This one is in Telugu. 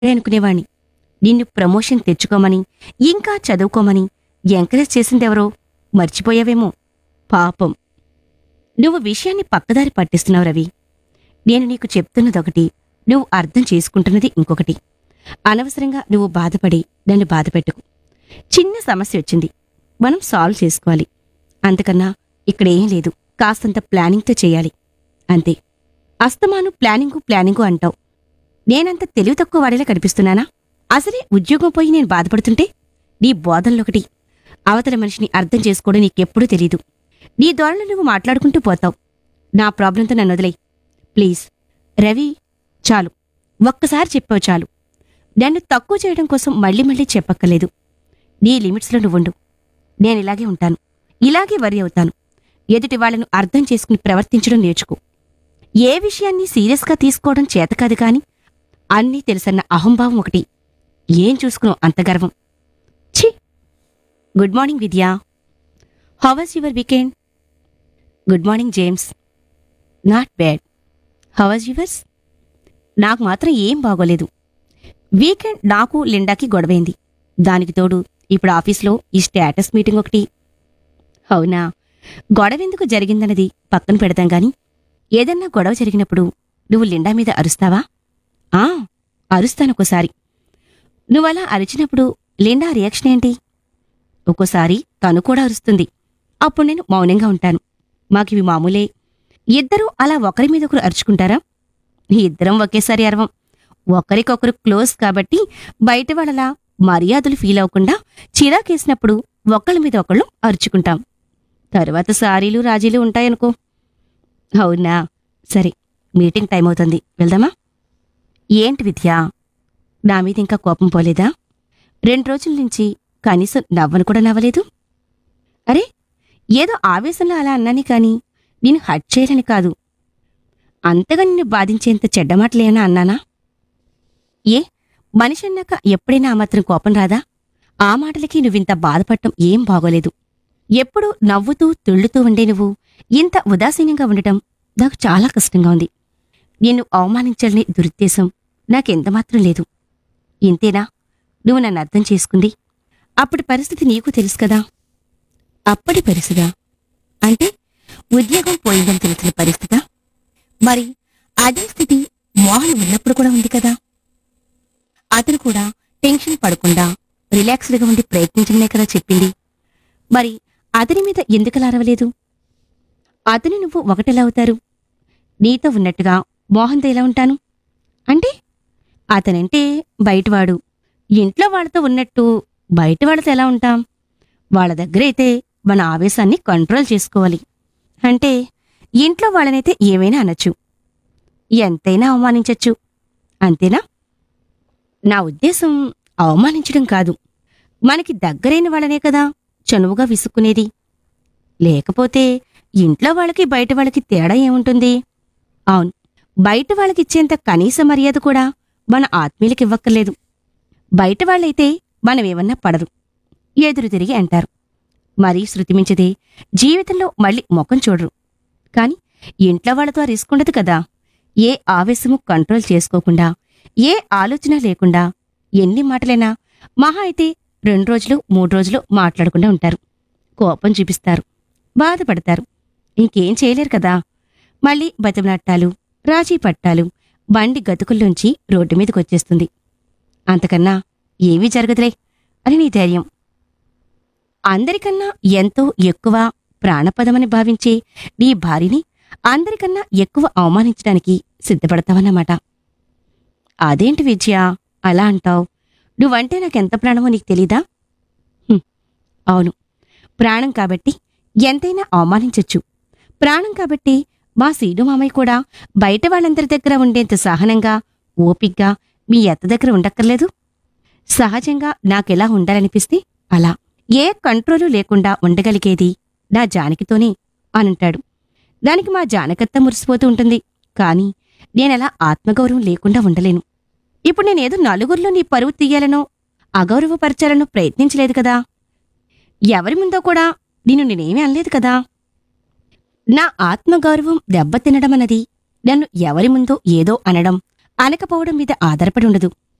అనుకునేవాణ్ణి నిన్ను ప్రమోషన్ తెచ్చుకోమని ఇంకా చదువుకోమని ఎంకరేజ్ చేసిందెవరో మర్చిపోయావేమో పాపం నువ్వు విషయాన్ని పక్కదారి పట్టిస్తున్నావు రవి నేను నీకు చెప్తున్నదొకటి నువ్వు అర్థం చేసుకుంటున్నది ఇంకొకటి అనవసరంగా నువ్వు బాధపడి నన్ను బాధపెట్టుకు చిన్న సమస్య వచ్చింది మనం సాల్వ్ చేసుకోవాలి అంతకన్నా ఇక్కడ ఏం లేదు కాస్తంత ప్లానింగ్తో చేయాలి అంతే అస్తమాను ప్లానింగు ప్లానింగు అంటావు నేనంత తెలివి తక్కువ వాడేలా కనిపిస్తున్నానా అసలే ఉద్యోగం పోయి నేను బాధపడుతుంటే నీ బోధనలొకటి అవతల మనిషిని అర్థం చేసుకోవడం నీకెప్పుడూ తెలీదు నీ ధోరణి నువ్వు మాట్లాడుకుంటూ పోతావు నా ప్రాబ్లంతో నన్ను వదిలేయ్ ప్లీజ్ రవి చాలు ఒక్కసారి చెప్పావు చాలు నన్ను తక్కువ చేయడం కోసం మళ్ళీ మళ్ళీ చెప్పక్కర్లేదు నీ లిమిట్స్లో నువ్వుండు నేను ఇలాగే ఉంటాను ఇలాగే వరి అవుతాను ఎదుటి వాళ్ళను అర్థం చేసుకుని ప్రవర్తించడం నేర్చుకో ఏ విషయాన్ని సీరియస్గా తీసుకోవడం చేత కాదు కాని అన్నీ తెలుసన్న అహంభావం ఒకటి ఏం చూసుకున్నావు అంత గర్వం ఛీ good morning Vidya how was your weekend good morning James not bad how was yours నాకు మాత్రం ఏం బాగోలేదు వీకెండ్ నాకు లిండాకి గొడవైంది దానికి తోడు ఇప్పుడు ఆఫీస్లో ఈ స్టేటస్ మీటింగ్ ఒకటి అవునా గొడవెందుకు జరిగిందన్నది పక్కన పెడతాం గాని ఏదన్నా గొడవ జరిగినప్పుడు నువ్వు లిండా మీద అరుస్తావా ఆ అరుస్తాను ఒక్కోసారి నువ్వలా అరిచినప్పుడు లిండా రియాక్షన్ ఏంటి ఒక్కోసారి తను కూడా అరుస్తుంది అప్పుడు నేను మౌనంగా ఉంటాను మాకివి మామూలే ఇద్దరూ అలా ఒకరి మీద ఒకరు అరుచుకుంటారా ఇద్దరం ఒకేసారి అరవం ఒకరికొకరు క్లోజ్ కాబట్టి బయట వాళ్ళలా మర్యాదలు ఫీల్ అవ్వకుండా చిరాకేసినప్పుడు ఒకళ్ళ మీద ఒకళ్ళు అరుచుకుంటాం తర్వాత సారీలు రాజీలు ఉంటాయనుకో అవునా సరే మీటింగ్ టైం అవుతుంది వెళ్దామా ఏంటి విద్య నా మీద ఇంకా కోపం పోలేదా రెండు రోజుల నుంచి కనీసం నవ్వను కూడా నవ్వలేదు అరే ఏదో ఆవేశంలో అలా అన్నాని కాని నేను హట్ చేయాలని కాదు అంతగా నిన్ను బాధించేంత చెడ్డ మాటలేనా అన్నానా ఏ మనిషి అన్నాక ఎప్పుడైనా ఆ మాత్రం కోపం రాదా ఆ మాటలకి నువ్వింత బాధపడటం ఏం బాగోలేదు ఎప్పుడూ నవ్వుతూ తుళ్ళుతూ ఉండే నువ్వు ఇంత ఉదాసీనంగా ఉండటం నాకు చాలా కష్టంగా ఉంది నిన్ను అవమానించాలని దురుద్దేశం నాకెంతమాత్రం లేదు ఇంతేనా నువ్వు నన్ను అర్థం చేసుకుంది అప్పటి పరిస్థితి నీకు తెలుసు కదా అప్పటి పరిస్థితా అంటే ఉద్యోగం పోయిందని తెలిసిన పరిస్థితా మరి అదే స్థితి మోహన్ ఉన్నప్పుడు కూడా ఉంది కదా అతను కూడా టెన్షన్ పడకుండా రిలాక్స్డ్గా ఉండి ప్రయత్నించమనే కదా చెప్పింది మరి అతని మీద ఎందుకలా అరవలేదు అతను నువ్వు ఒకటెలా అవుతారు నీతో ఉన్నట్టుగా మోహన్తో ఎలా ఉంటాను అంటే అతనంటే బయటవాడు ఇంట్లో వాళ్ళతో ఉన్నట్టు బయట వాళ్ళతో ఎలా ఉంటాం వాళ్ళ దగ్గరైతే మన ఆవేశాన్ని కంట్రోల్ చేసుకోవాలి అంటే ఇంట్లో వాళ్ళనైతే ఏమైనా అనొచ్చు ఎంతైనా అవమానించొచ్చు అంతేనా నా ఉద్దేశం అవమానించడం కాదు మనకి దగ్గరైన వాళ్ళనే కదా చనువుగా విసుక్కునేది లేకపోతే ఇంట్లో వాళ్ళకి బయట వాళ్ళకి తేడా ఏముంటుంది అవును బయట వాళ్ళకిచ్చేంత కనీస మర్యాద కూడా మన ఆత్మీయులకి ఇవ్వక్కర్లేదు బయట వాళ్ళైతే మనమేమన్నా పడరు ఎదురు తిరిగి అంటారు మరీ శృతిమించదే జీవితంలో మళ్ళీ ముఖం చూడరు కాని ఇంట్లో వాళ్ళతో రిస్క్ ఉండదు కదా ఏ ఆవేశము కంట్రోల్ చేసుకోకుండా ఏ ఆలోచన లేకుండా ఎన్ని మాటలైనా మహా అయితే రెండు రోజులు మూడు రోజులు మాట్లాడకుండా ఉంటారు కోపం చూపిస్తారు బాధపడతారు ఇంకేం చేయలేరు కదా మళ్ళీ బతిమలాట్టాలు రాజీ పట్టాలు బండి గతుకుల్లోంచి రోడ్డు మీదకొచ్చేస్తుంది అంతకన్నా ఏమీ జరగదులే అని నీ ధైర్యం అందరికన్నా ఎంతో ఎక్కువ ప్రాణపదమని భావించే నీ భార్యని అందరికన్నా ఎక్కువ అవమానించడానికి సిద్ధపడతావన్నమాట అదేంటి విజయ అలా అంటావు నువ్వంటే నాకెంత ప్రాణమో నీకు తెలీదా హ్మ్, అవును ప్రాణం కాబట్టి ఎంతైనా అవమానించొచ్చు ప్రాణం కాబట్టి మా సీను మామయ్య కూడా బయట వాళ్ళందరి దగ్గర ఉండేంత సహనంగా ఓపిగ్గా మీ అత్త దగ్గర ఉండక్కర్లేదు సహజంగా నాకెలా ఉండాలనిపిస్తే అలా ఏ కంట్రోలు లేకుండా ఉండగలిగేది నా జానకితోనే అనంటాడు దానికి మా జానకత్త మురిసిపోతూ ఉంటుంది కాని నేనలా ఆత్మగౌరవం లేకుండా ఉండలేను ఇప్పుడు నేనేదో నలుగురిలో నీ పరువు తీయాలనో అగౌరవపరచాలనో ప్రయత్నించలేదు కదా ఎవరి ముందో కూడా నిన్ను నేనేమీ అనలేదు కదా నా ఆత్మగౌరవం దెబ్బతినడం అన్నది నన్ను ఎవరి ముందో ఏదో అనడం అనకపోవడం మీద ఆధారపడి ఉండదు